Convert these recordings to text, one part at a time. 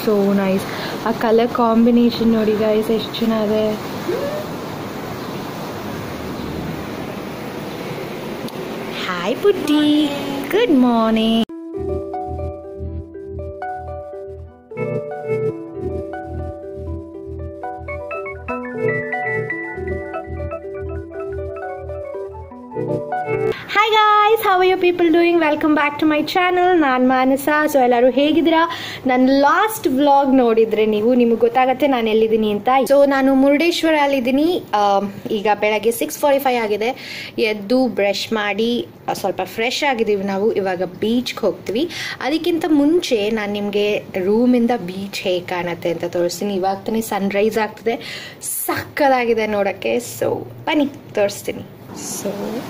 so nice ಆ colour combination ನೋಡಿ guys ಎಷ್ಟು ಚೆನ್ನಾಗಿದೆ ಹಾಯ್ ಪುಟ್ಟಿ good morning hi guys how you people doing welcome back to my channel ನಾನು Manasa so ಎಲ್ಲರೂ ಹೇಗಿದ್ದೀರಾ ನನ್ನ ಲಾಸ್ಟ್ ವ್ಲಾಗ್ ನೋಡಿದ್ರೆ ನೀವು ನಿಮಗೆ ಗೊತ್ತಾಗತ್ತೆ ನಾನು ಎಲ್ಲಿದ್ದೀನಿ ಅಂತ ಸೊ ನಾನು ಮುರುಡೇಶ್ವರ ಅಲ್ಲಿದ್ದೀನಿ ಈಗ ಬೆಳಗ್ಗೆ ಸಿಕ್ಸ್ ಫಾರ್ಟಿ ಫೈವ್ ಆಗಿದೆ ಎದ್ದು ಬ್ರಷ್ ಮಾಡಿ ಆ, ಸ್ವಲ್ಪ ಫ್ರೆಶ್ ಆಗಿದ್ದೀವಿ ನಾವು ಇವಾಗ ಬೀಚ್ಗೆ ಹೋಗ್ತೀವಿ ಅದಕ್ಕಿಂತ ಮುಂಚೆ ನಾನು ನಿಮಗೆ ರೂಮಿಂದ ಬೀಚ್ ಹೇಗೆ ಕಾಣುತ್ತೆ ಅಂತ ತೋರಿಸ್ತೀನಿ ಇವಾಗ ತಾನೇ ಸನ್ರೈಸ್ ಆಗ್ತದೆ ಸಕ್ಕದಾಗಿದೆ ನೋಡೋಕ್ಕೆ ಸೊ ಬನ್ನಿ ತೋರಿಸ್ತೀನಿ ಸೊ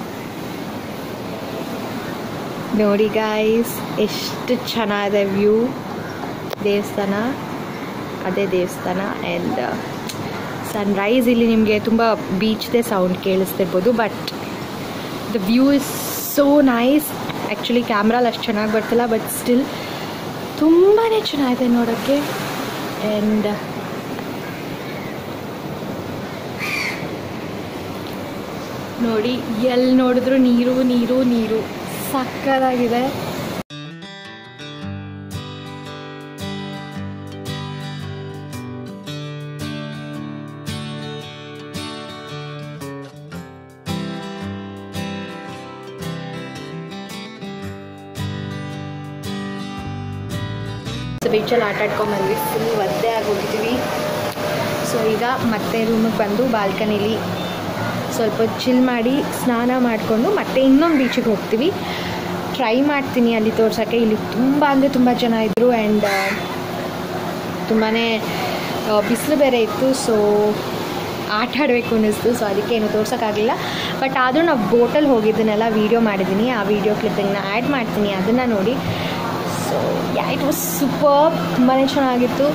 ನೋಡಿ ಗಾಯ್ಸ್ ಎಷ್ಟು ಚೆನ್ನಾಗಿದೆ ವ್ಯೂ ದೇವಸ್ಥಾನ ಅದೇ ದೇವಸ್ಥಾನ ಆ್ಯಂಡ್ ಸನ್ರೈಸ್ ಇಲ್ಲಿ ನಿಮಗೆ ತುಂಬ ಬೀಚ್ದೇ ಸೌಂಡ್ ಕೇಳಿಸ್ತಿರ್ಬೋದು but the view is so nice actually ಕ್ಯಾಮ್ರಲ್ಲಿ ಅಷ್ಟು ಚೆನ್ನಾಗಿ ಬರ್ತಿಲ್ಲ ಬಟ್ ಸ್ಟಿಲ್ ತುಂಬಾ ಚೆನ್ನಾಗಿದೆ ನೋಡೋಕ್ಕೆ ಆ್ಯಂಡ್ ನೋಡಿ ಎಲ್ಲಿ ನೋಡಿದ್ರು ನೀರು ನೀರು ನೀರು ಸಕ್ಕದಾಗಿದೆ ಬೀಚಲ್ಲಿ ಆಟ ಆಡ್ಕೊಂಬಂದ್ವಿ ಫುಲ್ ಒದ್ದೆ ಆಗೋಗಿದ್ದೀವಿ ಸೊ ಈಗ ಮತ್ತೆ ರೂಮಿಗೆ ಬಂದು ಬಾಲ್ಕನಿಲಿ ಸ್ವಲ್ಪ ಚಿಲ್ ಮಾಡಿ ಸ್ನಾನ ಮಾಡಿಕೊಂಡು ಮತ್ತೆ ಇನ್ನೊಂದು ಬೀಚಿಗೆ ಹೋಗ್ತೀವಿ ಟ್ರೈ ಮಾಡ್ತೀನಿ ಅಲ್ಲಿ ತೋರ್ಸೋಕ್ಕೆ ಇಲ್ಲಿ ತುಂಬ ಅಂದರೆ ತುಂಬ ಜನ ಇದ್ದರು ಆ್ಯಂಡ್ ತುಂಬಾ ಬಿಸಿಲು ಬೇರೆ ಇತ್ತು ಸೊ ಆಟ ಆಡಬೇಕು ಅನ್ನಿಸ್ತು ಸೊ ಅದಕ್ಕೆ ಏನು ತೋರ್ಸೋಕ್ಕಾಗಲಿಲ್ಲ ಬಟ್ ಆದರೂ ನಾವು ಬೋಟಲ್ಲಿ ಹೋಗಿದ್ದನ್ನೆಲ್ಲ ವೀಡಿಯೋ ಮಾಡಿದ್ದೀನಿ ಆ ವಿಡಿಯೋ ಕ್ಲಿಪ್ಪಿಂಗ್ನ ಆ್ಯಡ್ ಮಾಡ್ತೀನಿ ಅದನ್ನು ನೋಡಿ so yeah it was super ತುಂಬಾ ಚೆನ್ನಾಗಿತ್ತು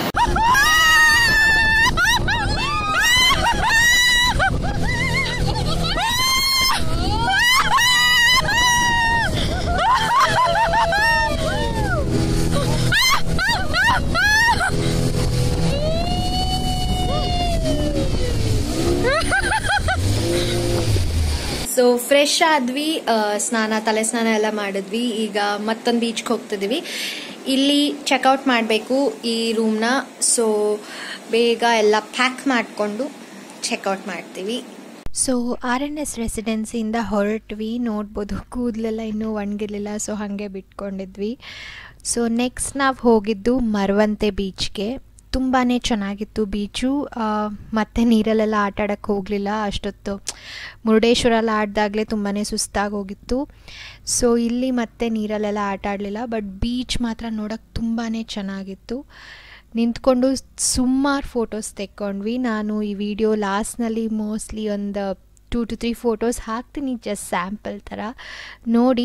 ಸೊ ಫ್ರೆಶ್ ಆದ್ವಿ ಆ, ಸ್ನಾನ ತಲೆ ಸ್ನಾನ ಎಲ್ಲ ಮಾಡಿದ್ವಿ ಈಗ ಮತ್ತೊಂದು ಬೀಚ್ಗೆ ಹೋಗ್ತಿದ್ವಿ ಇಲ್ಲಿ ಚೆಕ್ಔಟ್ ಮಾಡಬೇಕು ಈ ರೂಮ್ನ ಸೊ ಬೇಗ ಎಲ್ಲ ಪ್ಯಾಕ್ ಮಾಡಿಕೊಂಡು ಚೆಕ್ಔಟ್ ಮಾಡ್ತೀವಿ ಸೊ ಆರ್ ಎನ್ ಎಸ್ ರೆಸಿಡೆನ್ಸಿಯಿಂದ ಹೊರಟ್ವಿ ನೋಡ್ಬೋದು ಕೂದಲೆಲ್ಲ ಇನ್ನೂ ಒಣಗಿರಲಿಲ್ಲ ಸೊ ಹಾಗೆ ಬಿಟ್ಕೊಂಡಿದ್ವಿ ಸೊ ನೆಕ್ಸ್ಟ್ ನಾವು ಹೋಗಿದ್ದು ಮರವಂತೆ ಬೀಚ್ಗೆ ತುಂಬಾ ಚೆನ್ನಾಗಿತ್ತು ಬೀಚು ಆ, ಮತ್ತೆ ನೀರಲ್ಲೆಲ್ಲ ಆಟ ಆಡೋಕ್ಕೆ ಹೋಗಲಿಲ್ಲ ಅಷ್ಟೊತ್ತು ಮುರುಡೇಶ್ವರಲ್ಲಿ ಆಡ್ದಾಗಲೇ ತುಂಬಾ ಸುಸ್ತಾಗಿ ಹೋಗಿತ್ತು ಸೊ ಇಲ್ಲಿ ಮತ್ತೆ ನೀರಲ್ಲೆಲ್ಲ ಆಟ ಆಡಲಿಲ್ಲ ಬಟ್ ಬೀಚ್ ಮಾತ್ರ ನೋಡೋಕ್ಕೆ ತುಂಬಾ ಚೆನ್ನಾಗಿತ್ತು ನಿಂತ್ಕೊಂಡು ಸುಮಾರು ಫೋಟೋಸ್ ತೆಕ್ಕೊಂಡ್ವಿ ನಾನು ಈ ವಿಡಿಯೋ ಲಾಸ್ಟ್ನಲ್ಲಿ ಮೋಸ್ಟ್ಲಿ ಒಂದು ಟೂ ಟು ತ್ರೀ ಫೋಟೋಸ್ ಹಾಕ್ತೀನಿ ಜಸ್ಟ್ ಸ್ಯಾಂಪಲ್ ಥರ ನೋಡಿ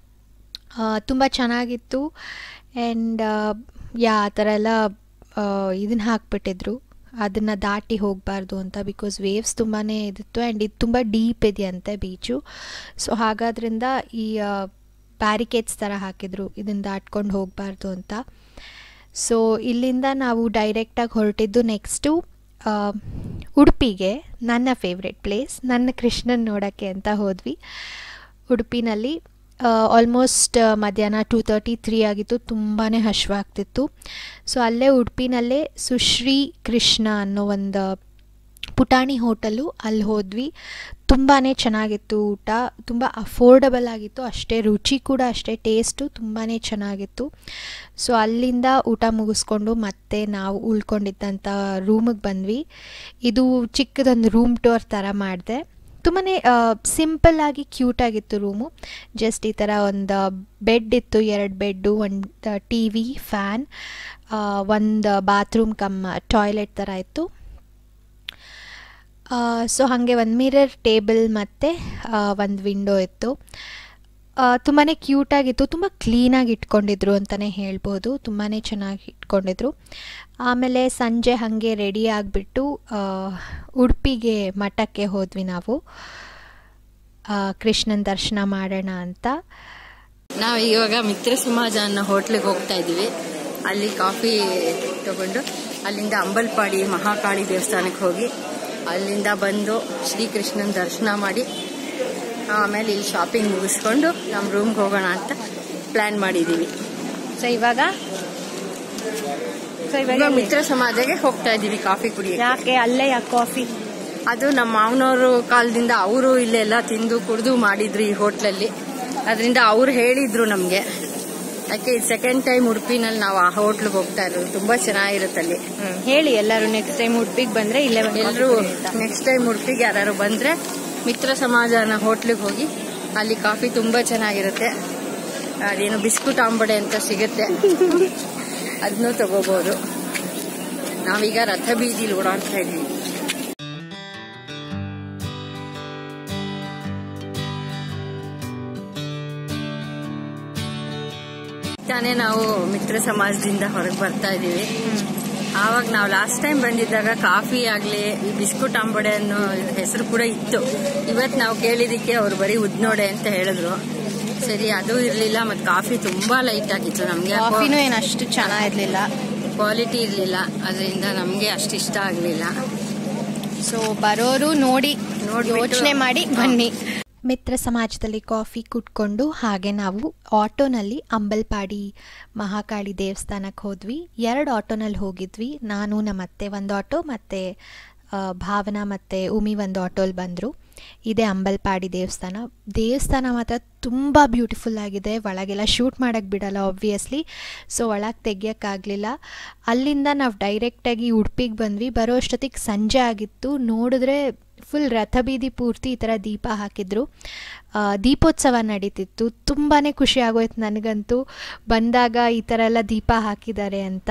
ತುಂಬ ಚೆನ್ನಾಗಿತ್ತು ಆ್ಯಂಡ್ ಯಾ ಆ ಥರ ಎಲ್ಲ ಇದನ್ನು ಹಾಕ್ಬಿಟ್ಟಿದ್ರು ಅದನ್ನು ದಾಟಿ ಹೋಗಬಾರ್ದು ಅಂತ ಬಿಕಾಸ್ ವೇವ್ಸ್ ತುಂಬಾ ಇದಿತ್ತು ಆ್ಯಂಡ್ ಇದು ತುಂಬ ಡೀಪ್ ಇದೆಯಂತೆ ಬೀಚು ಸೊ ಹಾಗಾದ್ರಿಂದ ಈ ಬ್ಯಾರಿಕೇಡ್ಸ್ ಥರ ಹಾಕಿದ್ರು ಇದನ್ನು ದಾಟ್ಕೊಂಡು ಹೋಗಬಾರ್ದು ಅಂತ ಸೊ ಇಲ್ಲಿಂದ ನಾವು ಡೈರೆಕ್ಟಾಗಿ ಹೊರಟಿದ್ದು ನೆಕ್ಸ್ಟು ಉಡುಪಿಗೆ ನನ್ನ ಫೇವ್ರೆಟ್ ಪ್ಲೇಸ್ ನನ್ನ ಕೃಷ್ಣನ್ ನೋಡೋಕ್ಕೆ ಅಂತ ಹೋದ್ವಿ ಉಡುಪಿನಲ್ಲಿ ಆಲ್ಮೋಸ್ಟ್ ಮಧ್ಯಾಹ್ನ ಟೂ ತರ್ಟಿ ತ್ರೀ ಆಗಿತ್ತು ತುಂಬಾ ಹಶ್ವಾಗ್ತಿತ್ತು ಸೊ ಅಲ್ಲೇ ಉಡುಪಿನಲ್ಲೇ ಸುಶ್ರೀ ಕೃಷ್ಣ ಅನ್ನೋ ಒಂದು ಪುಟಾಣಿ ಹೋಟೆಲು ಅಲ್ಲಿ ಹೋದ್ವಿ ತುಂಬಾ ಚೆನ್ನಾಗಿತ್ತು ಊಟ ತುಂಬ ಅಫೋರ್ಡಬಲ್ ಆಗಿತ್ತು ಅಷ್ಟೇ ರುಚಿ ಕೂಡ ಅಷ್ಟೇ ಟೇಸ್ಟು ತುಂಬಾ ಚೆನ್ನಾಗಿತ್ತು ಸೊ ಅಲ್ಲಿಂದ ಊಟ ಮುಗಿಸ್ಕೊಂಡು ಮತ್ತೆ ನಾವು ಉಳ್ಕೊಂಡಿದ್ದಂಥ ರೂಮಿಗೆ ಬಂದ್ವಿ ಇದು ಚಿಕ್ಕದೊಂದು ರೂಮ್ ಟೂರ್ ಥರ ಮಾಡಿದೆ ತುಂಬಾ ಸಿಂಪಲ್ಲಾಗಿ ಕ್ಯೂಟಾಗಿತ್ತು ರೂಮು ಜಸ್ಟ್ ಈ ಥರ ಒಂದು ಬೆಡ್ ಇತ್ತು ಎರಡು ಬೆಡ್ಡು ಒಂದು ಟಿ ವಿ ಫ್ಯಾನ್ ಒಂದು ಬಾತ್ರೂಮ್ ಕಮ್ ಟಾಯ್ಲೆಟ್ ಥರ ಇತ್ತು ಸೊ ಹಾಗೆ ಒಂದು ಮಿರರ್ ಟೇಬಲ್ ಮತ್ತು ಒಂದು ವಿಂಡೋ ಇತ್ತು ತುಂಬಾ ಕ್ಯೂಟಾಗಿತ್ತು ತುಂಬ ಕ್ಲೀನಾಗಿ ಇಟ್ಕೊಂಡಿದ್ರು ಅಂತಲೇ ಹೇಳ್ಬೋದು ತುಂಬಾ ಚೆನ್ನಾಗಿ ಇಟ್ಕೊಂಡಿದ್ರು ಆಮೇಲೆ ಸಂಜೆ ಹಾಗೆ ರೆಡಿ ಆಗಿಬಿಟ್ಟು ಉಡುಪಿಗೆ ಮಠಕ್ಕೆ ಹೋದ್ವಿ ನಾವು ಆ, ಕೃಷ್ಣನ ದರ್ಶನ ಮಾಡೋಣ ಅಂತ ನಾವು ಇವಾಗ ಮಿತ್ರ ಸಮಾಜ ಅನ್ನೋ ಹೋಟ್ಲಿಗೆ ಹೋಗ್ತಾ ಇದ್ದೀವಿ ಅಲ್ಲಿ ಕಾಫಿ ತಗೊಂಡು ಅಲ್ಲಿಂದ ಅಂಬಲ್ಪಾಡಿ ಮಹಾಕಾಳಿ ದೇವಸ್ಥಾನಕ್ಕೆ ಹೋಗಿ ಅಲ್ಲಿಂದ ಬಂದು ಶ್ರೀಕೃಷ್ಣನ ದರ್ಶನ ಮಾಡಿ ಆಮೇಲೆ ಇಲ್ಲಿ ಶಾಪಿಂಗ್ ಮುಗಿಸ್ಕೊಂಡು ನಮ್ಮ ರೂಮ್ಗೆ ಹೋಗೋಣ ಅಂತ ಪ್ಲಾನ್ ಮಾಡಿದ್ದೀವಿ ಸೊ ಇವಾಗ ಸೊ ಇವಾಗ ಇವಾಗ ಮಿತ್ರ ಸಮಾಜಕ್ಕೆ ಹೋಗ್ತಾ ಇದ್ದೀವಿ ಕಾಫಿ ಕುಡಿಯಕ್ಕೆ ಯಾಕೆ ಅಲ್ಲೇ ಯಾಕೆ ಕಾಫಿ ಅದು ನಮ್ಮ ಮಾವನವರು ಕಾಲದಿಂದ ಅವರು ಇಲ್ಲೆಲ್ಲ ತಿಂದು ಕುಡಿದು ಮಾಡಿದ್ರು ಈ ಹೋಟ್ಲಲ್ಲಿ ಅದರಿಂದ ಅವ್ರು ಹೇಳಿದ್ರು ನಮಗೆ ಯಾಕೆ ಇದು ಸೆಕೆಂಡ್ ಟೈಮ್ ಉಡುಪಿನಲ್ಲಿ ನಾವು ಆ ಹೋಟ್ಲಿಗೆ ಹೋಗ್ತಾ ಇರೋದು ತುಂಬಾ ಚೆನ್ನಾಗಿರುತ್ತೆ ಅಲ್ಲಿ ಹೇಳಿ ಎಲ್ಲರೂ ನೆಕ್ಸ್ಟ್ ಟೈಮ್ ಉಡುಪಿಗೆ ಬಂದ್ರೆ ಇಲ್ಲೇ ಬಂದು ಎಲ್ಲರೂ ನೆಕ್ಸ್ಟ್ ಟೈಮ್ ಉಡುಪಿಗೆ ಯಾರು ಬಂದ್ರೆ ಮಿತ್ರ ಸಮಾಜನ ಹೋಟ್ಲಿಗೆ ಹೋಗಿ ಅಲ್ಲಿ ಕಾಫಿ ತುಂಬಾ ಚೆನ್ನಾಗಿರುತ್ತೆ ಅದೇನು ಬಿಸ್ಕುಟ್ ಆಂಬಡೆ ಅಂತ ಸಿಗುತ್ತೆ ಅದನ್ನು ತಗೋಬಹುದು ನಾವೀಗ ರಥ ಬೀದಿಲಿ ಓಡಾಡ್ತಾ ಇದ್ದೀವಿ ತಾನೇ ನಾವು ಮಿತ್ರ ಸಮಾಜದಿಂದ ಹೊರಗೆ ಬರ್ತಾ ಇದ್ದೀವಿ ಆವಾಗ ನಾವು ಲಾಸ್ಟ್ ಟೈಮ್ ಬಂದಿದ್ದಾಗ ಕಾಫಿ ಆಗ್ಲಿ ಈ ಬಿಸ್ಕುಟ್ ಅಂಬಡೆ ಅನ್ನೋ ಹೆಸರು ಕೂಡ ಇತ್ತು ಇವತ್ತು ನಾವು ಕೇಳಿದಕ್ಕೆ ಅವ್ರು ಬರೀ ಉದ್ನೋಡೆ ಅಂತ ಹೇಳಿದ್ರು ಸರಿ ಅದು ಇರ್ಲಿಲ್ಲ ಮತ್ತೆ ಕಾಫಿ ತುಂಬಾ ಲೈಟ್ ಆಗಿತ್ತು ನಮ್ಗೆ ಕಾಫಿನೂ ಏನು ಅಷ್ಟು ಚೆನ್ನಾಗಿರ್ಲಿಲ್ಲ ಕ್ವಾಲಿಟಿ ಇರ್ಲಿಲ್ಲ ಅದರಿಂದ ನಮ್ಗೆ ಅಷ್ಟು ಇಷ್ಟ ಆಗ್ಲಿಲ್ಲ ಸೊ ಬರೋರು ನೋಡಿ ನೋಡ್ಬಿಟ್ಟು- ಯೋಚನೆ ಮಾಡಿ ಬನ್ನಿ ಮಿತ್ರ ಸಮಾಜದಲ್ಲಿ ಕಾಫಿ ಕುಟ್ಕೊಂಡು ಹಾಗೆ ನಾವು ಆಟೋನಲ್ಲಿ ಅಂಬಲ್ಪಾಡಿ ಮಹಾಕಾಳಿ ದೇವಸ್ಥಾನಕ್ಕೆ ಹೋದ್ವಿ ಎರಡು ಆಟೋನಲ್ಲಿ ಹೋಗಿದ್ವಿ ನಾನು ನಮ್ಮ ಅತ್ತೆ ಒಂದು ಆಟೋ ಮತ್ತು ಭಾವನಾ ಮತ್ತು ಉಮಿ ಒಂದು ಆಟೋಲ್ಲಿ ಬಂದರು ಇದೇ ಅಂಬಲ್ಪಾಡಿ ದೇವಸ್ಥಾನ ದೇವಸ್ಥಾನ ಮಾತ್ರ ತುಂಬ ಬ್ಯೂಟಿಫುಲ್ ಆಗಿದೆ ಒಳಗೆಲ್ಲ ಶೂಟ್ ಮಾಡೋಕ್ಕೆ ಬಿಡಲ್ಲ ಆಬ್ವಿಯಸ್ಲಿ ಸೊ ಒಳಗೆ ತೆಗಿಯೋಕ್ಕಾಗಲಿಲ್ಲ ಅಲ್ಲಿಂದ ನಾವು ಡೈರೆಕ್ಟಾಗಿ ಉಡುಪಿಗೆ ಬಂದ್ವಿ ಬರೋ ಅಷ್ಟೊತ್ತಿಗೆ ಸಂಜೆ ಆಗಿತ್ತು ನೋಡಿದ್ರೆ ಫುಲ್ ರಥಬೀದಿ ಪೂರ್ತಿ ಈ ಥರ ದೀಪ ಹಾಕಿದ್ರು ಆ, ದೀಪೋತ್ಸವ ನಡೀತಿತ್ತು ತುಂಬಾ ಖುಷಿ ಆಗೋಯ್ತು ನನಗಂತೂ ಬಂದಾಗ ಈ ಥರ ಎಲ್ಲ ದೀಪ ಹಾಕಿದ್ದಾರೆ ಅಂತ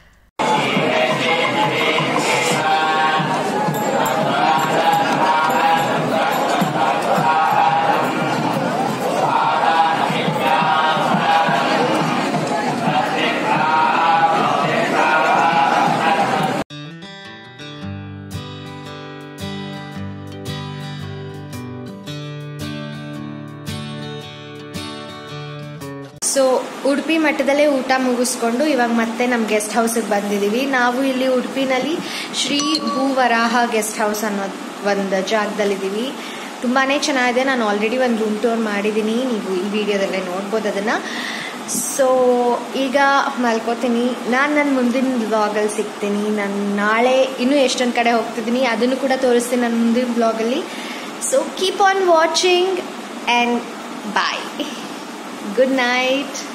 ಸೊ ಉಡುಪಿ ಮಟ್ಟದಲ್ಲೇ ಊಟ ಮುಗಿಸ್ಕೊಂಡು ಇವಾಗ ಮತ್ತೆ ನಮ್ಮ ಗೆಸ್ಟ್ ಹೌಸಿಗೆ ಬಂದಿದ್ದೀವಿ ನಾವು ಇಲ್ಲಿ ಉಡುಪಿನಲ್ಲಿ ಶ್ರೀ ಭೂವರಾಹ ಗೆಸ್ಟ್ ಹೌಸ್ ಅನ್ನೋ ಒಂದು ಜಾಗದಲ್ಲಿದ್ದೀವಿ ತುಂಬಾ ಚೆನ್ನಾಗಿದೆ ನಾನು ಆಲ್ರೆಡಿ ಒಂದು ರೂಮ್ ಟೂರ್ ಮಾಡಿದ್ದೀನಿ ನೀವು ಈ ವಿಡಿಯೋದಲ್ಲೇ ನೋಡ್ಬೋದು ಅದನ್ನು ಸೊ ಈಗ ಮಲ್ಕೋತೀನಿ ನಾನು ನನ್ನ ಮುಂದಿನ ವ್ಲಾಗಲ್ಲಿ ಸಿಗ್ತೀನಿ ನಾನು ನಾಳೆ ಇನ್ನೂ ಎಷ್ಟೊಂದು ಕಡೆ ಹೋಗ್ತಿದ್ದೀನಿ ಅದನ್ನು ಕೂಡ ತೋರಿಸ್ತೀನಿ ನನ್ನ ಮುಂದಿನ ವ್ಲಾಗಲ್ಲಿ so keep on watching and bye good night